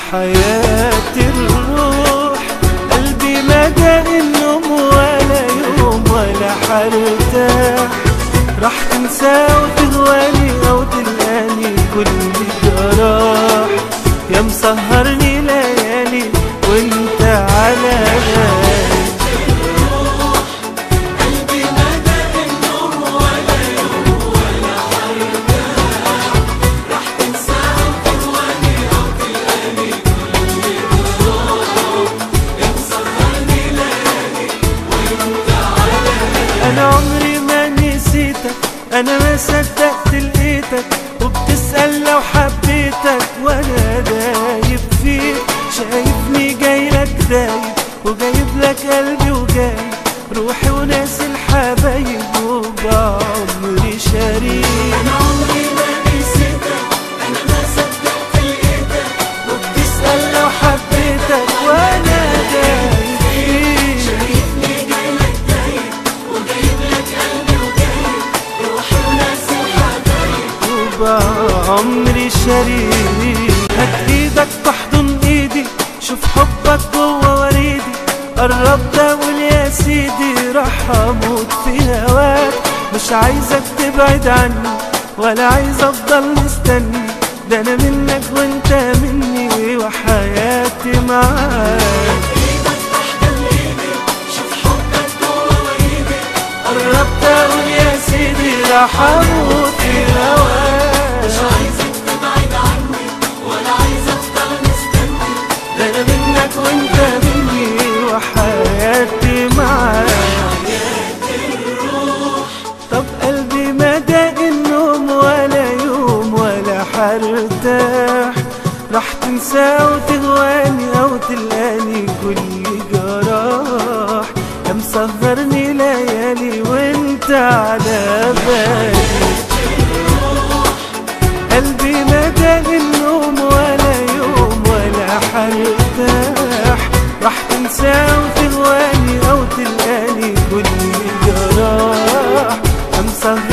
حياتي الروح قلبي ما داق النوم ولا يوم ولا حرتاح راح تنسى وتغواني او تلقاني كل جراح يا مسهرني ليالي وانت على بالي قلبي ما داق النوم ولا يوم ولا حرتاح راح تنسى وتهواني أو تلقاني كل جراح يا مسهرني ليالي وانت على انا عمري ما نسيتك انا ما صدقت لقيتك وبتسأل لو حبيتك وانا دايب فيك شايفني جاي لك دايب وجايب لك قلبي وجايب روحي وناس الحبايب وبعمري شريك أنا عمري ما نسيتك أنا ما صدقت لقيتك وبتسأل لو حبيتك وانا دايب فيك شايفني جاي لك دايب وجايب لك قلبي وجايب روحي وناس الحبايب وبعمري شريك هات ايدك تحضن ايدي شوف حبك جوه وريدي قربت اقول يا سيدي راح اموت في هواك مش عايزك تبعد عني ولا عايز افضل مستني ده انا منك وانت مني وحياتي معاك ايدك تحت ايدي شوف حبك جوه وريدي قربت اقول يا سيدي راح اموت في هواك مش عايزك تبعد عني ولا عايز افضل مستني ده انا منك وانت مني وحياتي معاك طب قلبي ما داق النوم ولا يوم ولا حرتاح راح تنسى وتغواني او تلقاني كل جراح يا مسهرني ليالي وانت على بالي قلبي ما داق النوم ولا يوم ولا حرتاح راح تنسى وتغواني او تلقاني كل جراح يا مسهر